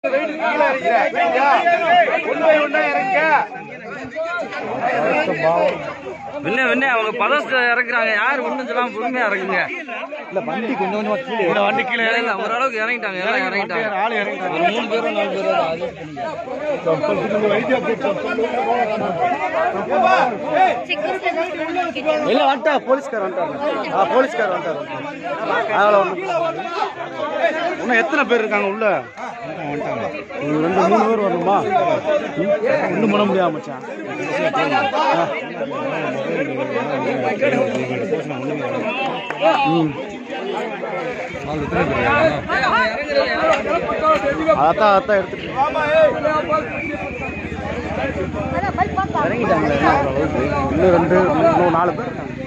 வெண்ணே வெண்ணே அவங்க பதஸ்ட இறக்குறாங்க யார் ஒண்ணும் சொல்லாம பொறுமையா இறக்குங்க இல்ல வண்டி கொஞ்சம் கொஞ்சமா கீழே இந்த வண்டி கீழே இல்ல ஓரளவுக்கு இறங்கிட்டாங்க எல்லாம் இறங்கிட்டாங்க ஆள் இறங்கிட்டாங்க ஒரு மூணு பேரும் நாலு பேரும் adjust பண்ணிக்கலாம். இல்ல வந்துட்டா போலீஸ்கார் வந்துட்டாரு ஆ போலீஸ்கார் வந்துட்டாரு அதனால ஒண்ணு இன்னும் எத்தனை பேர் இருக்காங்க உள்ள இது ரெண்டு மூணு பேர் வரணுமா ஒன்றும் பண்ண முடியாம மச்சான் ம் அதான் அதான் எடுத்துட்டு இறங்கிட்டாங்களே என்ன அவ்வளவு? இன்னும் ரெண்டு இன்னும் நாலு பேர் இருக்காங்க.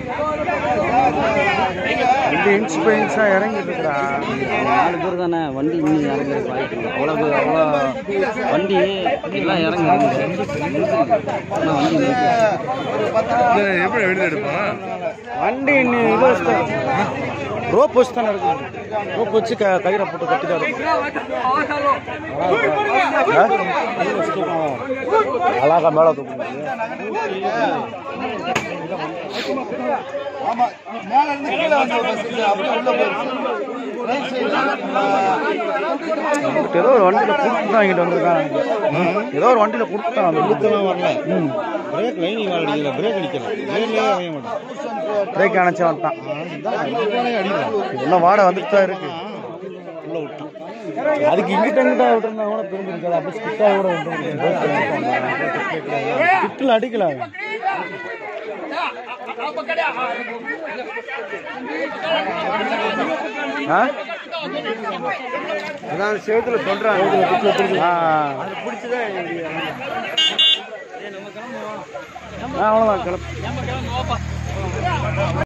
ரெண்டு இன்ச் பை இன்ச்சா இறங்கிட்டு இருக்கா நாலு பேர் தானே வண்டி இன்னும் இறங்குறதுக்கு வாய்ப்பு இல்லை அவ்வளவு அவ்வளோ வண்டி எல்லாம் இறங்கி ஆனா வண்டி நிறுத்தி. எப்படி வெளியே எடுப்பான் வண்டி இன்னும் இது வச்சுட்டேன் ரோப் வச்சு தானே இருக்கு ரோப் வச்சு க கயிறை போட்டு கட்டிதான் அழகா மேலே தூக்க ஏதோ ஒரு வண்டியில கொடுத்து தான் இங்கிட்டு வந்திருக்காங்க ஏதோ ஒரு வண்டியில கொடுத்து தான் கொடுத்துலாம் வரல ம் பிரேக் லைனிங் அடிக்கல பிரேக் அடிக்கல பிரேக்லயே அடைய மாட்டான் பிரேக் அணைச்சு வந்துட்டான் இன்னும் வாடை வந்துட்டு தான் இருக்கு அதுக்கு இங்கிட்ட இங்கிட்ட விட்டுருந்தா கூட திரும்பிருக்காது அப்படி ஸ்கிட்டா கூட விட்டு ஸ்கிட்டில் அடிக்கல அவன். ஆ அதான் செவத்துல சொல்றாங்க ஆ அவ்வளோதான் கிளப்பு